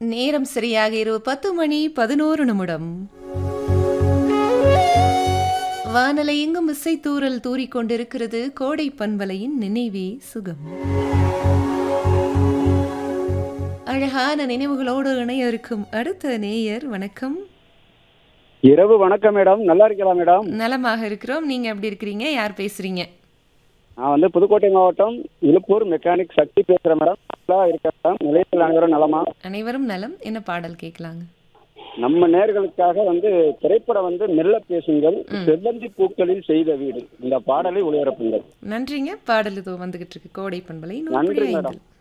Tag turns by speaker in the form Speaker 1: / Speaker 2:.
Speaker 1: நேரம் சரியாக இரவு பத்து மணி பதினோரு நிமிடம் வானலை எங்கும் இசை தூறல் தூறிக்கொண்டிருக்கிறது கோடை பண்பலையின் நினைவே சுகம் அழகான நினைவுகளோடு இணைய இருக்கும் அடுத்த நேயர் வணக்கம்
Speaker 2: இரவு வணக்கம் மேடம் நல்லா இருக்கலாம் மேடம்
Speaker 1: நலமாக இருக்கிறோம் நீங்க எப்படி இருக்கிறீங்க யார் பேசுறீங்க
Speaker 2: நான் வந்து புதுக்கோட்டை மாவட்டம் இழுப்பூர் மெக்கானிக் சக்தி பேசுறேன் மேடம் நல்லா இருக்கேன் மேடம் நிலையத்தில் அனைவரும் நலமா
Speaker 1: அனைவரும் நலம் என்ன பாடல் கேட்கலாங்க
Speaker 2: நம்ம நேர்களுக்காக வந்து திரைப்படம் வந்து மெல்ல பேசுங்கள் செவ்வந்தி பூக்களில் செய்த வீடு இந்த பாடலை ஒளிபரப்புங்கள்
Speaker 1: நன்றிங்க பாடல் இதோ வந்துகிட்டு இருக்கு கோடை பண்பலை நூறு
Speaker 2: நன்றி
Speaker 1: புள்ளி
Speaker 2: மேடம்.
Speaker 1: ஐந்தில்